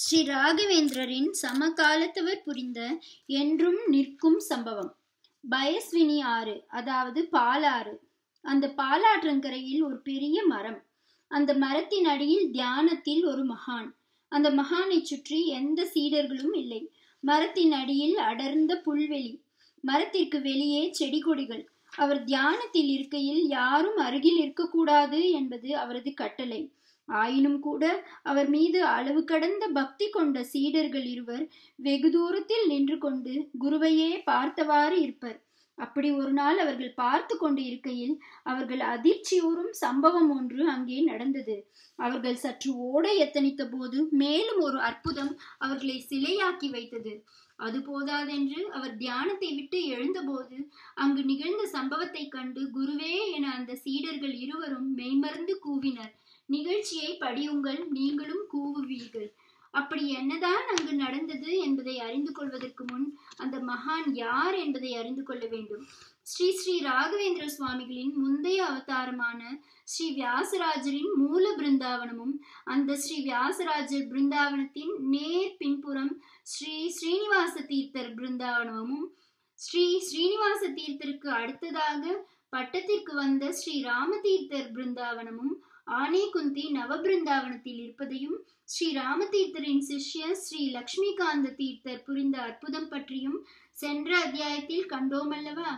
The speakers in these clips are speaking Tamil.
ஸ்ரீ ராகவேந்திரரின் சமகாலத்தவர் புரிந்த என்றும் நிற்கும் சம்பவம் பயஸ்வினி ஆறு அதாவது பாலாறு அந்த பாலாற்றங்கரையில் ஒரு பெரிய மரம் அந்த மரத்தின் அடியில் தியானத்தில் ஒரு மகான் அந்த மகானை சுற்றி எந்த சீடர்களும் இல்லை மரத்தின் அடியில் அடர்ந்த புல்வெளி மரத்திற்கு வெளியே செடி கொடிகள் அவர் தியானத்தில் இருக்கையில் யாரும் அருகில் இருக்கக்கூடாது என்பது அவரது கட்டளை ஆயினும் கூட அவர் மீது அளவு கடந்த பக்தி கொண்ட சீடர்கள் இருவர் வெகு தூரத்தில் நின்று கொண்டு குருவையே பார்த்தவாறு இருப்பர் அப்படி ஒரு நாள் அவர்கள் பார்த்து கொண்டு இருக்கையில் அவர்கள் அதிர்ச்சியூறும் சம்பவம் ஒன்று அங்கே நடந்தது அவர்கள் சற்று ஓட எத்தனித்த போது மேலும் ஒரு அற்புதம் அவர்களை சிலையாக்கி வைத்தது அது போதாதென்று அவர் தியானத்தை விட்டு எழுந்தபோது அங்கு நிகழ்ந்த சம்பவத்தை கண்டு குருவே என அந்த சீடர்கள் இருவரும் மெய்மறந்து கூவினர் நிகழ்ச்சியை படியுங்கள் நீங்களும் கூவுவீர்கள் அப்படி என்னதான் அங்கு நடந்தது என்பதை அறிந்து கொள்வதற்கு முன் அந்த மகான் யார் என்பதை அறிந்து கொள்ள வேண்டும் ஸ்ரீ ஸ்ரீ ராகவேந்திர சுவாமிகளின் முந்தைய அவதாரமான ஸ்ரீ வியாசராஜரின் மூல பிருந்தாவனமும் அந்த ஸ்ரீ வியாசராஜர் பிருந்தாவனத்தின் நேர் பின்புறம் ஸ்ரீ ஸ்ரீனிவாச தீர்த்தர் பிருந்தாவனமும் ஸ்ரீ ஸ்ரீனிவாச தீர்த்தருக்கு அடுத்ததாக பட்டத்திற்கு வந்த ஸ்ரீ ராமதீர்த்தர் பிருந்தாவனமும் ஆனேகுந்தி நவபிருந்தாவனத்தில் இருப்பதையும் ஸ்ரீ ராமதீர்த்தரின் சிஷ்யர் ஸ்ரீ லக்ஷ்மிகாந்த தீர்த்தர் புரிந்த அற்புதம் பற்றியும் சென்ற அத்தியாயத்தில் கண்டோமல்லவா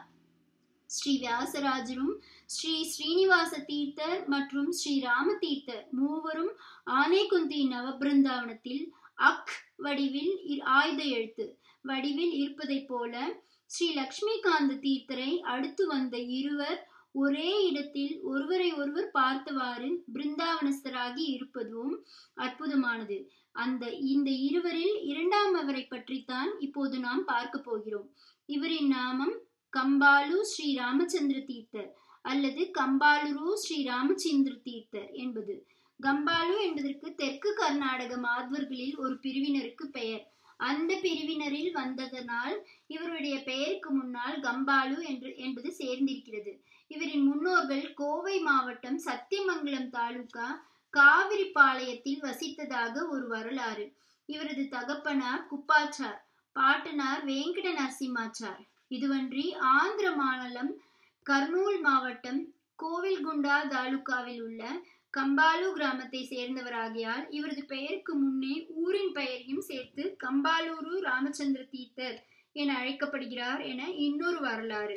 ஸ்ரீ வியாசராஜரும் ஸ்ரீ ஸ்ரீனிவாச தீர்த்தர் மற்றும் ஸ்ரீ ராமதீர்த்தர் மூவரும் ஆனேகுந்தி நவபிருந்தாவனத்தில் அக் வடிவில் ஆயுத எழுத்து வடிவில் இருப்பதைப் போல ஸ்ரீ லக்ஷ்மிகாந்த தீர்த்தரை அடுத்து வந்த இருவர் ஒரே இடத்தில் ஒருவரை ஒருவர் பார்த்தவாறு பிருந்தாவனஸ்தராகி இருப்பதும் அற்புதமானது அந்த இந்த இருவரில் இரண்டாம் அவரை பற்றித்தான் இப்போது நாம் பார்க்க போகிறோம் இவரின் நாமம் கம்பாலு ஸ்ரீ ராமச்சந்திர தீர்த்தர் அல்லது கம்பாலுரு ஸ்ரீ ராமச்சந்திர தீர்த்தர் என்பது கம்பாலு என்பதற்கு தெற்கு கர்நாடக மாத்வர்களில் ஒரு பிரிவினருக்கு பெயர் அந்த பிரிவினரில் வந்ததனால் இவருடைய பெயருக்கு முன்னால் கம்பாலு என்று என்பது சேர்ந்திருக்கிறது இவரின் முன்னோர்கள் கோவை மாவட்டம் சத்தியமங்கலம் தாலுகா காவிரிப்பாளையத்தில் வசித்ததாக ஒரு வரலாறு இவரது தகப்பனார் குப்பாச்சார் பாட்டனார் வேங்கட நரசிம்மாச்சார் இதுவன்றி ஆந்திர மாநிலம் கர்னூல் மாவட்டம் கோவில்குண்டா தாலுகாவில் உள்ள கம்பாலு கிராமத்தை சேர்ந்தவராகியால் இவரது பெயருக்கு முன்னே ஊரின் பெயரையும் சேர்த்து கம்பாலூரு ராமச்சந்திர தீர்த்தர் என அழைக்கப்படுகிறார் என இன்னொரு வரலாறு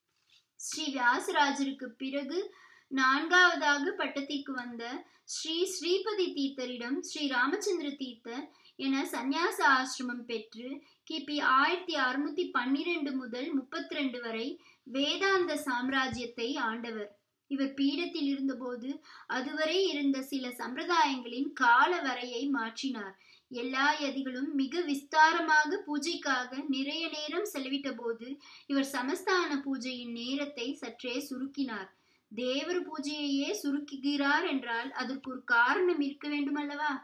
ஸ்ரீ வியாசராஜருக்கு பிறகு நான்காவதாக பட்டத்திற்கு வந்த ஸ்ரீ ஸ்ரீபதி தீர்த்தரிடம் ஸ்ரீ ராமச்சந்திர தீர்த்தர் என சந்நியாச ஆசிரமம் பெற்று கிபி ஆயிரத்தி அறுநூத்தி பன்னிரண்டு முதல் முப்பத்தி ரெண்டு வரை வேதாந்த சாம்ராஜ்யத்தை ஆண்டவர் இவர் பீடத்தில் இருந்தபோது அதுவரை இருந்த சில சம்பிரதாயங்களின் கால வரையை மாற்றினார் எல்லா யதிகளும் மிக விஸ்தாரமாக பூஜைக்காக நிறைய நேரம் செலவிட்ட போது இவர் சமஸ்தான பூஜையின் நேரத்தை சற்றே சுருக்கினார் தேவர் பூஜையையே சுருக்குகிறார் என்றால் அதற்கு ஒரு காரணம் இருக்க வேண்டுமல்லவா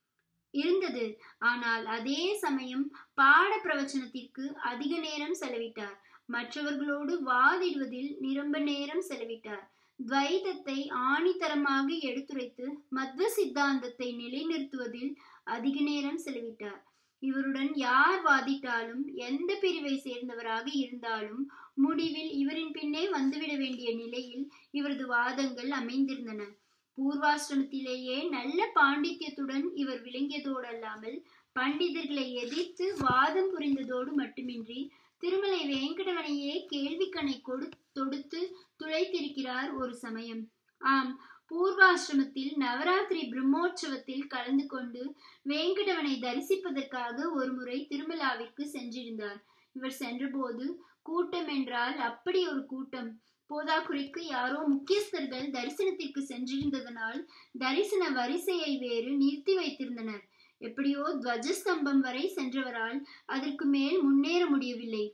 இருந்தது ஆனால் அதே சமயம் பாட பிரவச்சனத்திற்கு அதிக நேரம் செலவிட்டார் மற்றவர்களோடு வாதிடுவதில் நிரம்ப நேரம் செலவிட்டார் துவைதத்தை ஆணித்தரமாக எடுத்துரைத்து மத்வ சித்தாந்தத்தை நிலைநிறுத்துவதில் அதிக நேரம் செலவிட்டார் இவருடன் யார் வாதிட்டாலும் எந்த பிரிவை சேர்ந்தவராக இருந்தாலும் முடிவில் இவரின் பின்னே வந்துவிட வேண்டிய நிலையில் இவரது வாதங்கள் அமைந்திருந்தன பூர்வாசிரமத்திலேயே நல்ல பாண்டித்யத்துடன் இவர் விளங்கியதோடல்லாமல் பண்டிதர்களை எதிர்த்து வாதம் புரிந்ததோடு மட்டுமின்றி திருமலை வேங்கடவனையே கேள்விக்கணை கொடு தொடுத்து துளைத்திருக்கிறார் ஒரு சமயம் ஆம் பூர்வாசிரமத்தில் நவராத்திரி பிரம்மோற்சவத்தில் கலந்து கொண்டு வேங்கடவனை தரிசிப்பதற்காக ஒரு முறை திருமலாவிற்கு சென்றிருந்தார் இவர் சென்றபோது கூட்டம் என்றால் அப்படி ஒரு கூட்டம் போதாக்குறைக்கு யாரோ முக்கியஸ்தர்கள் தரிசனத்திற்கு சென்றிருந்ததனால் தரிசன வரிசையை வேறு நிறுத்தி வைத்திருந்தனர் எப்படியோ துவஜஸ்தம்பம் வரை சென்றவரால் அதற்கு மேல் முன்னேற முடியவில்லை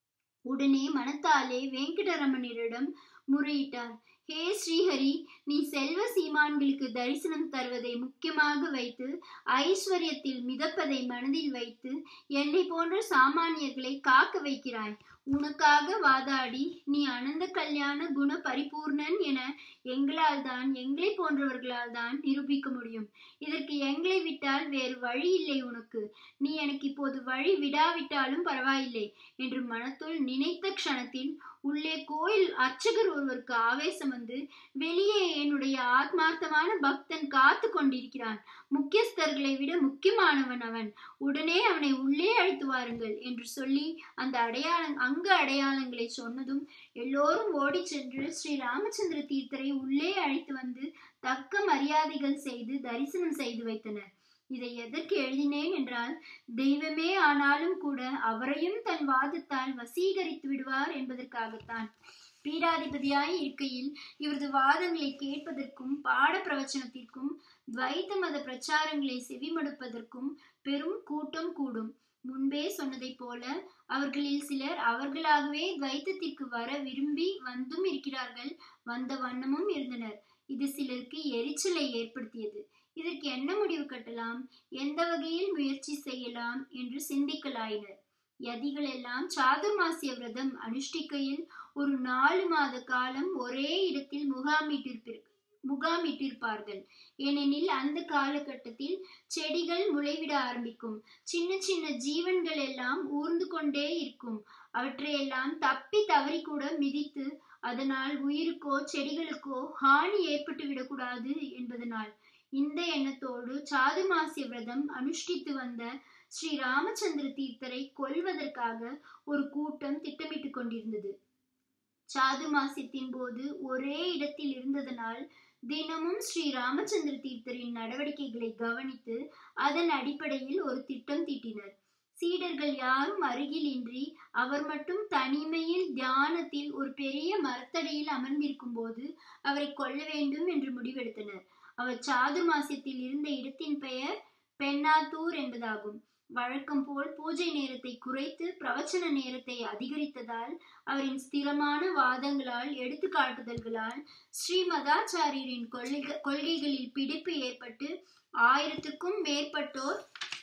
உடனே மனத்தாலே வெங்கடரமணரிடம் முறையிட்டார் ஹே ஸ்ரீஹரி நீ செல்வ சீமான்களுக்கு தரிசனம் தருவதை முக்கியமாக வைத்து ஐஸ்வர்யத்தில் மிதப்பதை மனதில் வைத்து என்னை போன்ற சாமானியர்களை காக்க வைக்கிறாய் உனக்காக வாதாடி நீ அனந்த கல்யாண குண பரிபூர்ணன் என எங்களால் தான் எங்களை போன்றவர்களால் தான் நிரூபிக்க முடியும் இதற்கு எங்களை விட்டால் வேறு வழி இல்லை உனக்கு நீ எனக்கு இப்போது வழி விடாவிட்டாலும் பரவாயில்லை என்று மனத்துள் நினைத்த க்ஷணத்தில் உள்ளே கோயில் அர்ச்சகர் ஒருவருக்கு ஆவேசம் வந்து வெளியே என்னுடைய ஆத்மார்த்தமான பக்தன் காத்து கொண்டிருக்கிறான் முக்கியஸ்தர்களை விட முக்கியமானவன் அவன் உடனே அவனை உள்ளே அழைத்து வாருங்கள் என்று சொல்லி அந்த அடையாளம் அங்க அடையாளங்களை சொன்னதும் எல்லோரும் ஓடி சென்று ஸ்ரீ ராமச்சந்திர தீர்த்தரை உள்ளே அழைத்து வந்து தக்க மரியாதைகள் செய்து தரிசனம் செய்து வைத்தனர் இதை எதற்கு எழுதினேன் என்றால் தெய்வமே ஆனாலும் கூட அவரையும் தன் வாதத்தால் வசீகரித்து விடுவார் என்பதற்காகத்தான் பீடாதிபதியாய் இருக்கையில் இவரது வாதங்களை கேட்பதற்கும் பாட பிரவச்சனத்திற்கும் துவைத்த மத பிரச்சாரங்களை செவிமடுப்பதற்கும் பெரும் கூட்டம் கூடும் முன்பே சொன்னதைப் போல அவர்களில் சிலர் அவர்களாகவே துவைத்தத்திற்கு வர விரும்பி வந்தும் இருக்கிறார்கள் வந்த வண்ணமும் இருந்தனர் இது சிலருக்கு எரிச்சலை ஏற்படுத்தியது இதற்கு என்ன முடிவு கட்டலாம் எந்த வகையில் முயற்சி செய்யலாம் என்று சிந்திக்கலாயினர் யதிகள் எல்லாம் சாதுர்மாசிய விரதம் அனுஷ்டிக்கையில் ஒரு நாலு மாத காலம் ஒரே இடத்தில் முகாமிட்டிருப்பிரு முகாமிட்டிருப்பார்கள் ஏனெனில் அந்த காலகட்டத்தில் செடிகள் முளைவிட ஆரம்பிக்கும் சின்ன சின்ன ஜீவன்கள் எல்லாம் ஊர்ந்து கொண்டே இருக்கும் அவற்றையெல்லாம் தப்பி தவறி கூட மிதித்து அதனால் உயிருக்கோ செடிகளுக்கோ ஹானி ஏற்பட்டு விடக்கூடாது என்பதனால் இந்த எண்ணத்தோடு சாதுமாசிய விரதம் அனுஷ்டித்து வந்த ஸ்ரீ ராமச்சந்திர தீர்த்தரை கொல்வதற்காக ஒரு கூட்டம் திட்டமிட்டுக் கொண்டிருந்தது சாதுமாசியத்தின் போது ஒரே இடத்தில் இருந்ததனால் தினமும் ஸ்ரீ ராமச்சந்திர தீர்த்தரின் நடவடிக்கைகளை கவனித்து அதன் அடிப்படையில் ஒரு திட்டம் தீட்டினர் சீடர்கள் யாரும் அருகில் இன்றி அவர் மட்டும் தனிமையில் தியானத்தில் ஒரு பெரிய மரத்தடியில் அமர்ந்திருக்கும் போது அவரை கொல்ல வேண்டும் என்று முடிவெடுத்தனர் அவர் சாதுர்மாசியத்தில் இருந்த இடத்தின் பெயர் பெண்ணாத்தூர் என்பதாகும் வழக்கம் போல் பூஜை நேரத்தை குறைத்து பிரவச்சன நேரத்தை அதிகரித்ததால் அவரின் ஸ்திரமான வாதங்களால் எடுத்துக்காட்டுதல்களால் ஸ்ரீமதாச்சாரியரின் கொள்கை கொள்கைகளில் பிடிப்பு ஏற்பட்டு ஆயிரத்துக்கும் மேற்பட்டோர்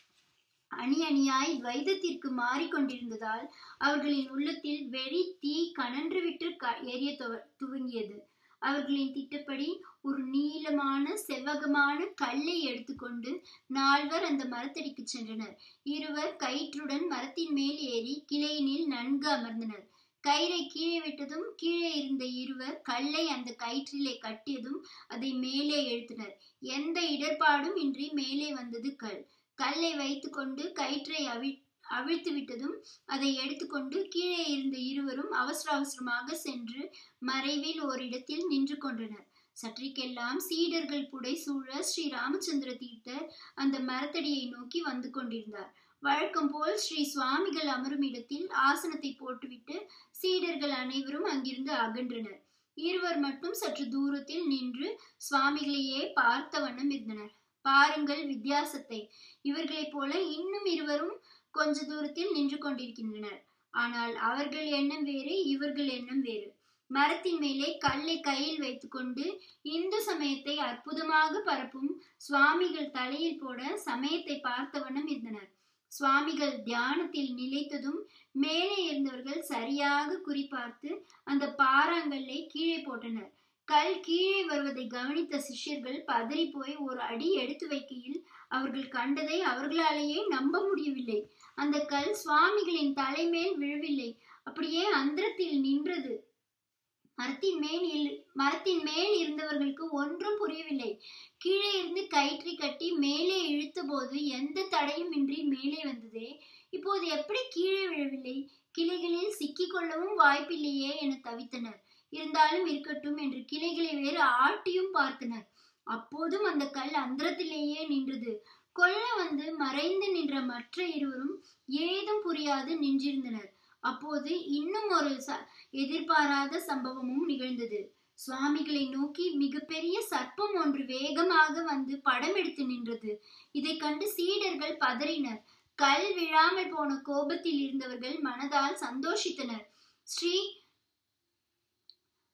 அணி அணியாய் துவைதத்திற்கு மாறிக்கொண்டிருந்ததால் அவர்களின் உள்ளத்தில் வெறி தீ கனன்று விட்டு எரிய துவங்கியது அவர்களின் திட்டப்படி ஒரு நீளமான செவ்வகமான கல்லை எடுத்துக்கொண்டு நால்வர் அந்த மரத்தடிக்கு சென்றனர் இருவர் கயிற்றுடன் மரத்தின் மேல் ஏறி கிளையினில் நன்கு அமர்ந்தனர் கயிறை கீழே விட்டதும் கீழே இருந்த இருவர் கல்லை அந்த கயிற்றிலே கட்டியதும் அதை மேலே இழுத்தனர் எந்த இடர்பாடும் இன்றி மேலே வந்தது கல் கல்லை வைத்துக்கொண்டு கயிற்றை அவி அவிழ்த்து விட்டதும் அதை எடுத்துக்கொண்டு கீழே இருந்த இருவரும் அவசர அவசரமாக சென்று மறைவில் ஓரிடத்தில் நின்று கொண்டனர் சற்றிக்கெல்லாம் சீடர்கள் புடை சூழ ஸ்ரீ ராமச்சந்திர தீர்த்தர் அந்த மரத்தடியை நோக்கி வந்து கொண்டிருந்தார் வழக்கம் போல் ஸ்ரீ சுவாமிகள் அமரும் இடத்தில் ஆசனத்தை போட்டுவிட்டு சீடர்கள் அனைவரும் அங்கிருந்து அகன்றனர் இருவர் மட்டும் சற்று தூரத்தில் நின்று சுவாமிகளையே பார்த்த வண்ணம் இருந்தனர் பாருங்கள் வித்தியாசத்தை இவர்களைப் போல இன்னும் இருவரும் கொஞ்ச தூரத்தில் நின்று கொண்டிருக்கின்றனர் ஆனால் அவர்கள் எண்ணம் வேறு இவர்கள் எண்ணம் வேறு மரத்தின் மேலே கல்லை கையில் வைத்துக்கொண்டு இந்து சமயத்தை அற்புதமாக பரப்பும் சுவாமிகள் தலையில் போட சமயத்தை பார்த்த வண்ணம் இருந்தனர் சுவாமிகள் தியானத்தில் நிலைத்ததும் மேலே இருந்தவர்கள் சரியாக குறிப்பார்த்து அந்த பாறாங்கல்லை கீழே போட்டனர் கல் கீழே வருவதை கவனித்த சிஷ்யர்கள் பதறி போய் ஒரு அடி எடுத்து வைக்கையில் அவர்கள் கண்டதை அவர்களாலேயே நம்ப முடியவில்லை அந்த கல் சுவாமிகளின் தலைமேல் விழவில்லை அப்படியே அந்தரத்தில் நின்றது மரத்தின் மேல் மரத்தின் மேல் இருந்தவர்களுக்கு ஒன்றும் புரியவில்லை கீழே இருந்து கயிற்றி கட்டி மேலே இழுத்த போது எந்த தடையும் இன்றி மேலே வந்ததே இப்போது எப்படி கீழே விழவில்லை கிளைகளில் சிக்கிக்கொள்ளவும் வாய்ப்பில்லையே என தவித்தனர் இருந்தாலும் இருக்கட்டும் என்று கிளைகளை வேறு ஆட்டியும் பார்த்தனர் அப்போதும் அந்த கல் அந்தரத்திலேயே நின்றது கொல்ல வந்து மறைந்து நின்ற மற்ற இருவரும் ஏதும் புரியாது நின்றிருந்தனர் அப்போது இன்னும் ஒரு எதிர்பாராத சம்பவமும் நிகழ்ந்தது சுவாமிகளை நோக்கி மிகப்பெரிய சர்ப்பம் ஒன்று வேகமாக வந்து படம் எடுத்து நின்றது இதை கண்டு சீடர்கள் பதறினர் கல் விழாமல் போன கோபத்தில் இருந்தவர்கள் மனதால் சந்தோஷித்தனர் ஸ்ரீ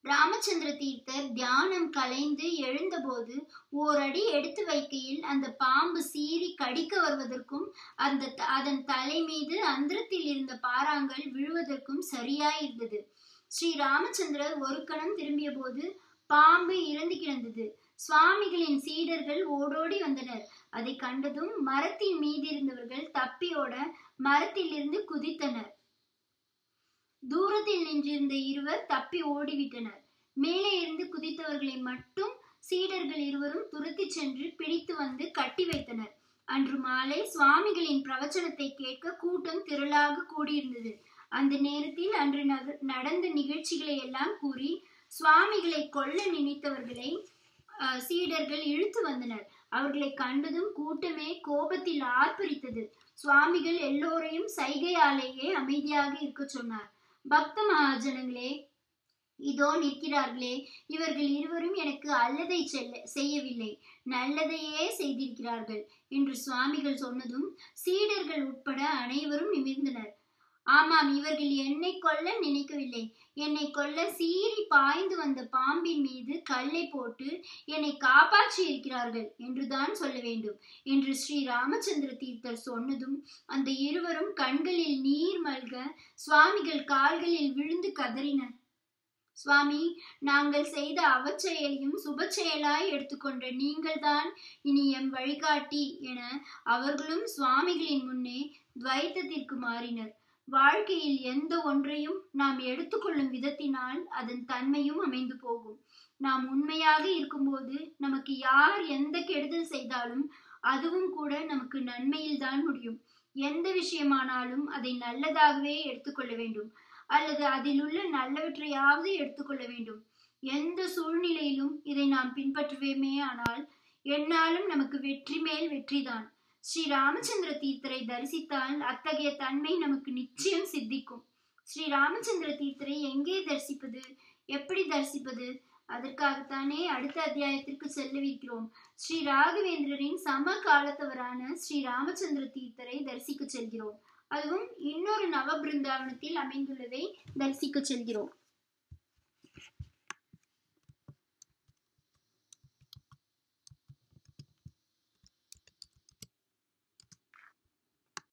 ராமச்சந்திர தீர்த்தர் தியானம் கலைந்து எழுந்தபோது ஓரடி எடுத்து வைக்கையில் அந்த பாம்பு சீறி கடிக்க வருவதற்கும் அந்த அதன் தலை மீது அந்தரத்தில் இருந்த பாறாங்கள் விழுவதற்கும் சரியாயிருந்தது ஸ்ரீ ராமச்சந்திரர் ஒரு கணம் திரும்பிய போது பாம்பு இறந்து கிடந்தது சுவாமிகளின் சீடர்கள் ஓடோடி வந்தனர் அதை கண்டதும் மரத்தின் மீதிருந்தவர்கள் தப்பியோட மரத்திலிருந்து குதித்தனர் தூரத்தில் நின்றிருந்த இருவர் தப்பி ஓடிவிட்டனர் மேலே இருந்து குதித்தவர்களை மட்டும் சீடர்கள் இருவரும் துரத்தி சென்று பிடித்து வந்து கட்டி வைத்தனர் அன்று மாலை சுவாமிகளின் பிரவச்சனத்தை கேட்க கூட்டம் திரளாக கூடியிருந்தது அந்த நேரத்தில் அன்று நடந்த நிகழ்ச்சிகளை எல்லாம் கூறி சுவாமிகளை கொல்ல நினைத்தவர்களை சீடர்கள் இழுத்து வந்தனர் அவர்களை கண்டதும் கூட்டமே கோபத்தில் ஆர்ப்பரித்தது சுவாமிகள் எல்லோரையும் சைகையாலேயே அமைதியாக இருக்க சொன்னார் பக்த மகாஜனங்களே இதோ நிற்கிறார்களே இவர்கள் இருவரும் எனக்கு அல்லதை செல்ல செய்யவில்லை நல்லதையே செய்திருக்கிறார்கள் என்று சுவாமிகள் சொன்னதும் சீடர்கள் உட்பட அனைவரும் நிமிர்ந்தனர் ஆமாம் இவர்கள் என்னை கொல்ல நினைக்கவில்லை என்னை கொல்ல சீறி பாய்ந்து வந்த பாம்பின் மீது கல்லை போட்டு என்னை காப்பாற்றி இருக்கிறார்கள் என்றுதான் சொல்ல வேண்டும் என்று ஸ்ரீ ராமச்சந்திர தீர்த்தர் சொன்னதும் அந்த இருவரும் கண்களில் நீர் மல்க சுவாமிகள் கால்களில் விழுந்து கதறினர் சுவாமி நாங்கள் செய்த அவச்செயலையும் சுப செயலாய் எடுத்துக்கொண்ட நீங்கள்தான் இனி எம் வழிகாட்டி என அவர்களும் சுவாமிகளின் முன்னே துவைத்தத்திற்கு மாறினர் வாழ்க்கையில் எந்த ஒன்றையும் நாம் எடுத்துக்கொள்ளும் விதத்தினால் அதன் தன்மையும் அமைந்து போகும் நாம் உண்மையாக இருக்கும்போது நமக்கு யார் எந்த கெடுதல் செய்தாலும் அதுவும் கூட நமக்கு நன்மையில் தான் முடியும் எந்த விஷயமானாலும் அதை நல்லதாகவே எடுத்துக்கொள்ள வேண்டும் அல்லது அதில் உள்ள நல்லவற்றையாவது எடுத்துக்கொள்ள வேண்டும் எந்த சூழ்நிலையிலும் இதை நாம் பின்பற்றுவேமே ஆனால் என்னாலும் நமக்கு வெற்றி மேல் வெற்றிதான் ஸ்ரீ ராமச்சந்திர தீர்த்தரை தரிசித்தால் அத்தகைய தன்மை நமக்கு நிச்சயம் சித்திக்கும் ஸ்ரீ ராமச்சந்திர தீர்த்தரை எங்கே தரிசிப்பது எப்படி தரிசிப்பது அதற்காகத்தானே அடுத்த அத்தியாயத்திற்கு செல்லவிருக்கிறோம் ஸ்ரீ ராகவேந்திரரின் சம காலத்தவரான ஸ்ரீ ராமச்சந்திர தீர்த்தரை தரிசிக்க செல்கிறோம் அதுவும் இன்னொரு நவ பிருந்தாவனத்தில் அமைந்துள்ளதை தரிசிக்க செல்கிறோம்